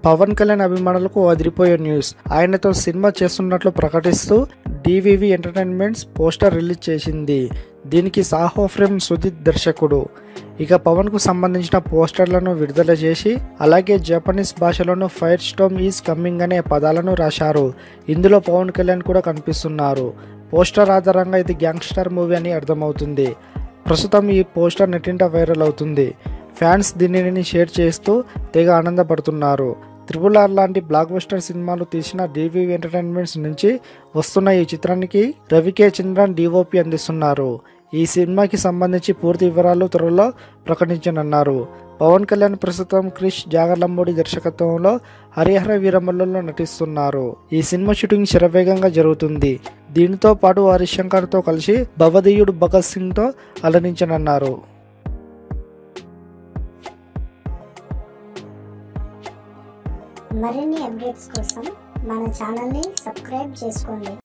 పవన్ కళ్యాణ్ అభిమానులకు అదిరిపోయే న్యూస్ ఆయనతో సినిమా చేస్తున్నట్లు ప్రకటిస్తూ డివివి ఎంటర్టైన్మెంట్స్ పోస్టర్ రిలీజ్ చేసింది దీనికి సాహో ఫ్రేమ్ సుజిత్ దర్శకుడు ఇక పవన్ కు సంబంధించిన పోస్టర్లను విడుదల చేసి అలాగే జపనీస్ భాషలోను ఫైర్ స్టోమ్ ఈజ్ కమ్మింగ్ అనే పదాలను రాశారు ఇందులో పవన్ కళ్యాణ్ కూడా కనిపిస్తున్నారు పోస్టర్ ఆధారంగా ఇది గ్యాంగ్స్టర్ మూవీ అని అర్థమవుతుంది ప్రస్తుతం ఈ పోస్టర్ నెట్టింట వైరల్ అవుతుంది ఫ్యాన్స్ దీనిని షేర్ చేస్తూ తెగ ఆనందపడుతున్నారు త్రిపుల్ ఆర్ లాంటి బ్లాక్ బస్టర్ సినిమాలు తీసిన డివివి ఎంటర్టైన్మెంట్స్ నుంచి వస్తున్న ఈ చిత్రానికి రవికే చంద్రన్ డిఓపి అందిస్తున్నారు ఈ సినిమాకి సంబంధించి పూర్తి వివరాలు త్వరలో ప్రకటించనున్నారు పవన్ కళ్యాణ్ ప్రస్తుతం క్రిష్ జాగర్లంబోడి దర్శకత్వంలో హరిహర వీరమల్లులో నటిస్తున్నారు ఈ సినిమా షూటింగ్ శరవేగంగా జరుగుతుంది దీనితో పాటు హరిశంకర్తో కలిసి భవదీయుడు భగత్ సింగ్తో అలరించనున్నారు మరిన్ని అప్డేట్స్ కోసం మన ఛానల్ని సబ్స్క్రైబ్ చేసుకోండి